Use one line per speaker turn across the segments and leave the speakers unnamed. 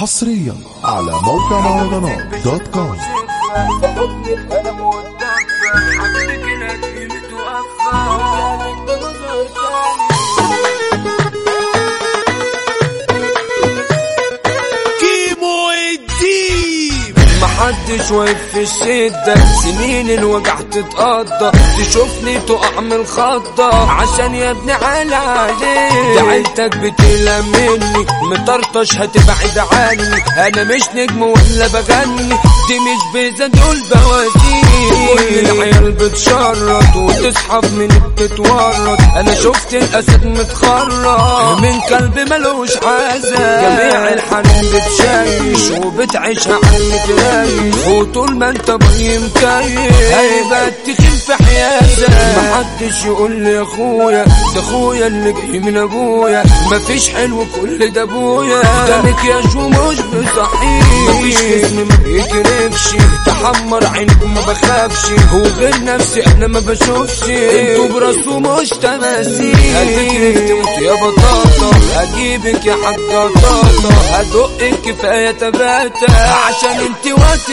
حصريا على موقع مهرجانات دوت كوم
انا مودع حبيبك لا تجيب
كيمو الديب
محدش واقف في الشدة سنين الوجع تتقضى تشوفني تقع من الخضة عشان يا ابني على عليك ده عيلتك بتقلق مني مطرطش هتبعد عني انا مش نجم ولا بغني دي مش بيزا دول بوازيك كل العيال بتشرط وتسحب من بتتورط انا شفت الاسد متخرط من كلب ملوش عزة جميع الحريم بتشيش وبتعيشها على المتريش وطول ما انت بايم كيف هيبقى تخين في حياتك محدش يقول لي يا اخويا ده اخويا اللي جاي من ابويا مفيش حلو كل ده ابويا ده مكياج ومش بصحيح مفيش جسم ما بيكرفش تحمر عينك ما بخافش وغير نفسي انا ما بشوفش انتوا براسه مش تماثيل هتكرف تموت يا بطاطا هجيبك يا حاجة طاطا هدقك كفاية تباتا عشان انت وقت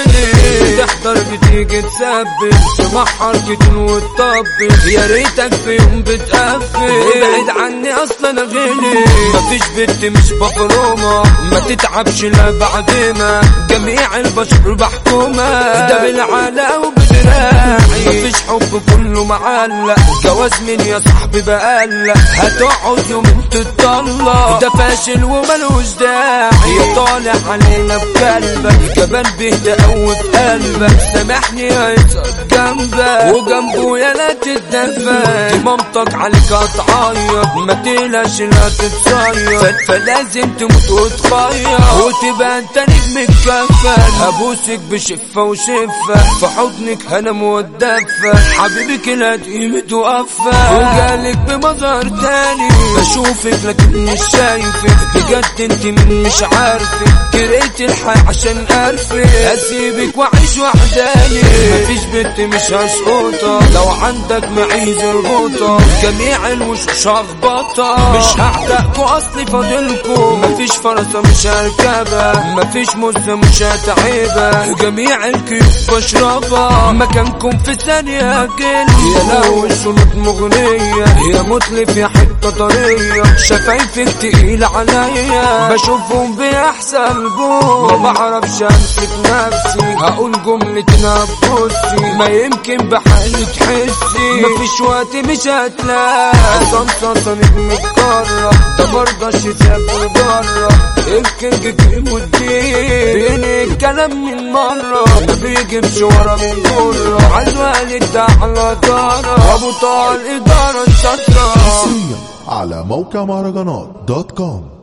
الخلق تحضر بتيجي تثبت تمحر كتن وتطبل يا ريتك في يوم بتقفل ابعد عني اصلا انا غلي مفيش بنت مش مفرومة ما تتعبش لا بعد ما جميع البشر بحكومة ده بالعلا وبدراعي مفيش حب كله معلق جواز من يا صاحبي بقلق هتقعد يوم تتطلق ده فاشل وملوش داعي يا طالع علينا بقلبك جبان بهدى قوي في قلبك سامحني هيصد جنبك وجنبه يا لا تتدفى دي مامتك عليك هتعيط ما تقلقش لا تتصير فلازم تموت وتخير وتبقى انت نجم الكفن ابوسك بشفة وشفة في حضنك انا مودفة حبيبك لا تقيمة وقفة وجالك بمظهر تاني بشوفك لكن مش شايفك بجد انت من مش عارفك كرهت الحياة عشان اعرفك اسيبك واعيش وحداني مفيش بنت مش هسقطها لو عندك معيز الغوطة جميع الوشوش هخبطها مش هعتقكوا اصلي فاضلكوا مفيش فرصة مش هركبها مفيش مزة مش هتعيبها جميع الكيوب بشربها مكانكم في ثانية جن يا لو الشنط مغنية يا متلف يا حتة طرية شفايفك تقيلة عليا بشوفهم بيحصل بوم ما بعرفش امسك نفسي هقول جملة نبصي ما يمكن بحالي تحسي مفيش وقت مش هتلاقي صمصة نجم القارة ده مرضاش يسافر برا الكينج كيمو الدين بين الكلام من مرة ما بيجيبش ورا من جرة عالوالد ده على دارة ابو طال ادارة الشطرة
حصريا على موقع مهرجانات دوت كوم